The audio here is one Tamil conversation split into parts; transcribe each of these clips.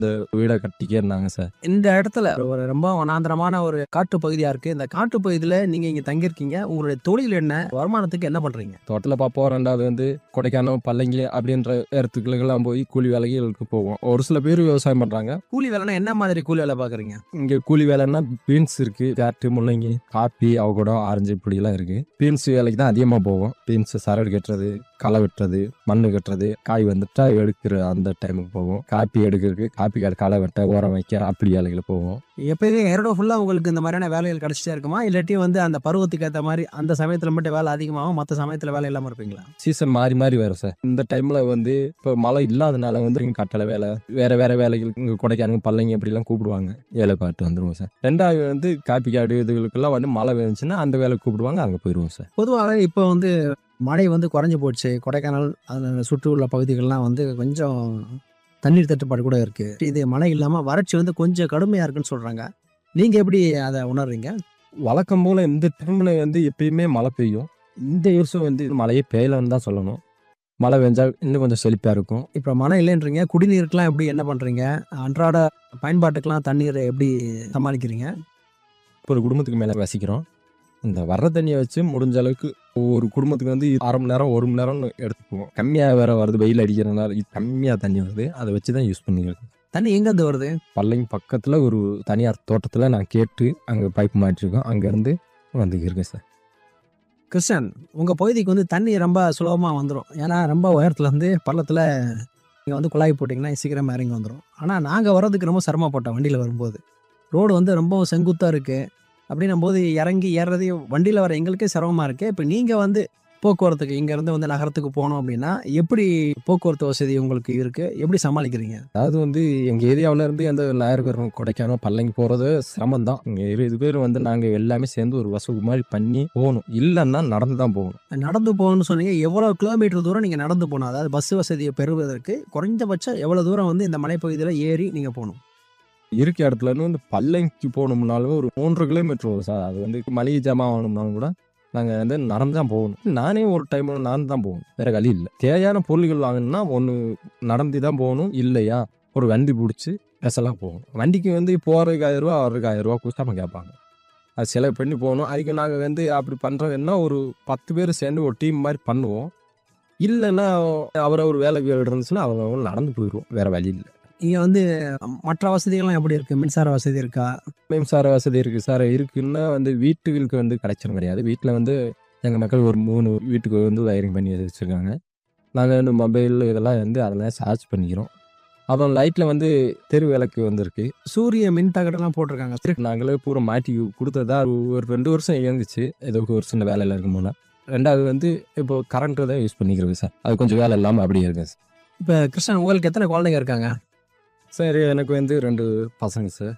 இந்த வீடை கட்டிக்கே இருந்தாங்க சார் இந்த இடத்துல ஒரு ரொம்ப வனாந்தரமான ஒரு காட்டு பகுதியா இருக்கு இந்த காட்டு பகுதியில நீங்க இங்க தங்கியிருக்கீங்க உங்களுடைய தொழில் என்ன வருமானத்துக்கு என்ன பண்றீங்க தோட்டத்தில் பார்ப்போம் ரெண்டாவது வந்து கொடைக்கானல் பல்லங்கி அப்படின்ற இடத்துக்குலாம் போய் கூலி வேலைகளுக்கு போவோம் ஒரு சில பேர் விவசாயம் பண்ணுறாங்க கூலி வேலைன்னா என்ன மாதிரி கூலி வேலை பாக்குறீங்க இங்கே கூலி வேலைன்னா பீன்ஸ் இருக்கு கேரட்டு முள்ளங்கி காப்பி அவகூடம் ஆரஞ்சு இப்படிலாம் இருக்கு பீன்ஸ் வேலைக்கு தான் அதிகமாக போவோம் பீன்ஸ் சரடு கட்டுறது களை வெட்டுறது மண்ணு கட்டுறது காய் வந்துட்டா எடுக்கிற அந்த டைமுக்கு போவோம் காப்பி எடுக்கிறதுக்கு காப்பி கடை களை வெட்ட உரம் வைக்க அப்படி வேலைகளை போவோம் எப்பயுமே இரடோ ஃபுல்லா உங்களுக்கு இந்த மாதிரியான வேலைகள் கிடைச்சிட்டே இருக்குமா இல்லாட்டி வந்து அந்த பருவத்துக்கு ஏற்ற மாதிரி அந்த சமயத்துல மட்டும் வேலை அதிகமாகும் மற்ற சமயத்துல வேலை இல்லாம இருப்பீங்களா சீசன் மாறி மாறி வரும் சார் இந்த டைம்ல வந்து இப்போ மழை இல்லாதனால வந்து இங்கே கட்டளை வேலை வேற வேற வேலைகள் இங்கே கொடைக்கானல் பல்லங்க அப்படிலாம் கூப்பிடுவாங்க வேலை பார்த்து வந்துருவோம் சார் ரெண்டாவது வந்து காப்பி காடு இதுகளுக்கெல்லாம் வந்து மழை பெஞ்சுன்னா அந்த வேலை கூப்பிடுவாங்க அங்கே போயிடுவோம் சார் பொதுவாக இப்போ வந்து மழை வந்து குறைஞ்சு போச்சு கொடைக்கானல் அதில் சுற்றி உள்ள பகுதிகள்லாம் வந்து கொஞ்சம் தண்ணீர் தட்டுப்பாடு கூட இருக்கு இது மழை இல்லாமல் வறட்சி வந்து கொஞ்சம் கடுமையாக இருக்குன்னு சொல்கிறாங்க நீங்கள் எப்படி அதை உணர்றீங்க வழக்கம் போல இந்த டைம்ல வந்து எப்பயுமே மழை பெய்யும் இந்த வருஷம் வந்து மழையே பெய்யலன்னு தான் சொல்லணும் மழை பெஞ்சா இன்னும் கொஞ்சம் செழிப்பா இருக்கும் இப்போ மழை இல்லைன்றீங்க குடிநீருக்கெலாம் எப்படி என்ன பண்ணுறீங்க அன்றாட பயன்பாட்டுக்கெலாம் தண்ணீரை எப்படி சமாளிக்கிறீங்க இப்போ ஒரு குடும்பத்துக்கு மேலே வசிக்கிறோம் இந்த வர்ற தண்ணியை வச்சு முடிஞ்ச அளவுக்கு ஒரு குடும்பத்துக்கு வந்து அரை மணி நேரம் ஒரு மணி நேரம்னு எடுத்துக்குவோம் கம்மியாக வேற வருது வெயில் அடிக்கிறதுனால இது கம்மியாக தண்ணி வருது அதை வச்சு தான் யூஸ் பண்ணிக்கிறது தண்ணி எங்கேருந்து வருது பள்ளைங்க பக்கத்தில் ஒரு தனியார் தோட்டத்தில் நான் கேட்டு அங்கே பைப் மாட்டிருக்கோம் அங்கேருந்து வந்துக்கிருக்கேன் சார் கிருஷ்ணன் உங்கள் பகுதிக்கு வந்து தண்ணி ரொம்ப சுலபமாக வந்துடும் ஏன்னா ரொம்ப உயரத்துல இருந்து பள்ளத்தில் நீங்கள் வந்து குழாய் போட்டிங்கன்னா சீக்கிரமாக இறங்கி வந்துடும் ஆனால் நாங்கள் வர்றதுக்கு ரொம்ப சிரமப்பட்டோம் வண்டியில் வரும்போது ரோடு வந்து ரொம்ப செங்குத்தாக இருக்குது அப்படின்னும் போது இறங்கி ஏறுறது வண்டியில் வர எங்களுக்கே சிரமமாக இருக்குது இப்போ நீங்கள் வந்து போக்குவரத்துக்கு இங்கேருந்து வந்து நகரத்துக்கு போகணும் அப்படின்னா எப்படி போக்குவரத்து வசதி உங்களுக்கு இருக்குது எப்படி சமாளிக்கிறீங்க அதாவது வந்து எங்கள் ஏரியாவில் இருந்து அந்த நாயர்கரம் கொடைக்கானல் பல்லங்கி போகிறது சிரமம் தான் இங்கே இருபது பேர் வந்து நாங்கள் எல்லாமே சேர்ந்து ஒரு வசூல் மாதிரி பண்ணி போகணும் இல்லைன்னா நடந்து தான் போகணும் நடந்து போகணும்னு சொன்னீங்க எவ்வளோ கிலோமீட்டர் தூரம் நீங்கள் நடந்து போகணும் அதாவது பஸ் வசதியை பெறுவதற்கு குறைஞ்சபட்சம் எவ்வளோ தூரம் வந்து இந்த மலைப்பகுதியில் ஏறி நீங்கள் போகணும் இருக்க இடத்துல இருந்து வந்து பல்லங்கிக்கு போகணும்னாலும் ஒரு மூன்று கிலோமீட்டர் வரும் சார் அது வந்து மளிகை ஜாமான் வாங்கணும்னாலும் கூட நாங்கள் வந்து நடந்து தான் போகணும் நானே ஒரு டைம் நடந்து தான் போகணும் வேற வழி இல்லை தேவையான பொருள்கள் வாங்கணும்னா ஒன்று நடந்து தான் போகணும் இல்லையா ஒரு வண்டி பிடிச்சி பெசலாக போகணும் வண்டிக்கு வந்து போகிறதுக்கு ஆயிரம் ரூபா வர்றதுக்கு ஆயிரம் ரூபா கொடுத்தாம கேட்பாங்க அது செலவு பண்ணி போகணும் அதுக்கு நாங்கள் வந்து அப்படி பண்ணுறதுன்னா ஒரு பத்து பேர் சேர்ந்து ஒரு டீம் மாதிரி பண்ணுவோம் இல்லைன்னா அவரை ஒரு வேலை இருந்துச்சுன்னா அவங்க நடந்து போயிடுவோம் வேற வழி இல்லை இங்கே வந்து மற்ற வசதிகள்லாம் எப்படி இருக்குது மின்சார வசதி இருக்கா மின்சார வசதி இருக்குது சார் இருக்குன்னா வந்து வீட்டுகளுக்கு வந்து கிடைச்சிடும் கிடையாது வீட்டில் வந்து எங்கள் மக்கள் ஒரு மூணு வீட்டுக்கு வந்து வயரிங் பண்ணி வச்சுருக்காங்க நாங்கள் வந்து மொபைல் இதெல்லாம் வந்து அதெல்லாம் சார்ஜ் பண்ணிக்கிறோம் அப்புறம் லைட்டில் வந்து தெரு விளக்கு வந்திருக்கு சூரிய மின் தகடெல்லாம் போட்டிருக்காங்க நாங்களே பூரா மாட்டி கொடுத்ததா ஒரு ரெண்டு வருஷம் இயங்குச்சு ஏதோ ஒரு சின்ன வேலையில் இருக்கும் போல ரெண்டாவது வந்து இப்போ கரண்ட்டு தான் யூஸ் பண்ணிக்கிறது சார் அது கொஞ்சம் வேலை இல்லாமல் அப்படியே இருக்கு சார் இப்போ கிருஷ்ணன் உங்களுக்கு எத்தனை குழந்தைங்க இருக்காங்க சார் எனக்கு வந்து ரெண்டு பசங்க சார்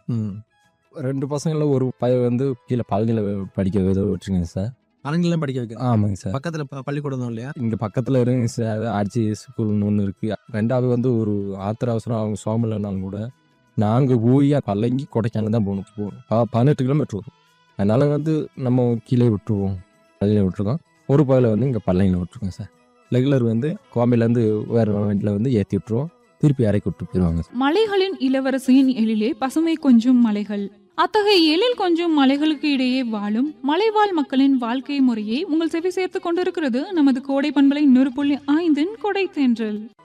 ரெண்டு பசங்களில் ஒரு பையன் வந்து கீழே பழனியில் படிக்க வித வச்சுருக்கேன் சார் பழனிலாம் படிக்க வைக்கிறேன் ஆமாங்க சார் பக்கத்தில் ப- பள்ளிக்கூடம் இல்லையா இங்கே பக்கத்தில் இருங்க சார் ஆர்ச்சி ஸ்கூல்னு ஒன்று இருக்குது ரெண்டாவது வந்து ஒரு ஆத்திர அவசரம் அவங்க சோமலைனாலும் கூட நாங்கள் போய் பல்லங்கி கொடைக்கானல் தான் போகணும் போகணும் ப- பதினெட்டு கிலோமீட்டர் வரும் அதனால் வந்து நம்ம கீழே விட்டுருவோம் பள்ளியில் விட்டுருக்கோம் ஒரு பயில வந்து இங்கே பல்லங்கியில் விட்டுருக்கோம் சார் ரெகுலர் வந்து கோமையிலேருந்து வேறு வண்டியில் வந்து ஏற்றி விட்டுருவோம் திருப்பி இறக்கி விட்டு போயிடுவாங்க மலைகளின் இளவரசியின் எழிலே பசுமை கொஞ்சும் மலைகள் அத்தகைய எழில் கொஞ்சும் மலைகளுக்கு இடையே வாழும் மலைவாழ் மக்களின் வாழ்க்கை முறையை உங்கள் செவி சேர்த்து கொண்டிருக்கிறது நமது கோடை பண்பலை நூறு புள்ளி ஐந்தின் கொடை தென்றல்